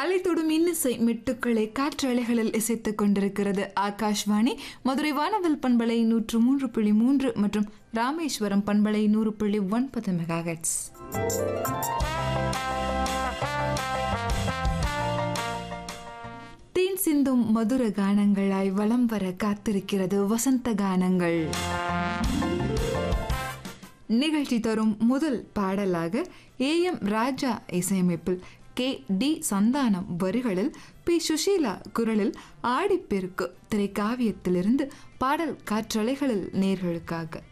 அலைத்தொடும் இன்னிசை மெட்டுக்களை காற்றலைகளில் இசைத்துக் கொண்டிருக்கிறது ஆகாஷ்வாணி மதுரை வானவில் பண்பலை நூற்று மூன்று புள்ளி மூன்று மற்றும் ராமேஸ்வரம் பண்பலை நூறு புள்ளி ஒன்பது மெகாஹெட்ஸ் தேன் சிந்தும் மதுர கானங்களாய் வலம் வர காத்திருக்கிறது வசந்த கானங்கள் நிகழ்ச்சி தரும் முதல் பாடலாக ஏ எம் ராஜா இசையமைப்பில் கே டி சந்தானம் வரிகளில் பி சுஷீலா குரலில் ஆடிப்பெருக்கு திரைக்காவியத்திலிருந்து பாடல் காற்றலைகளில் நேர்களுக்காக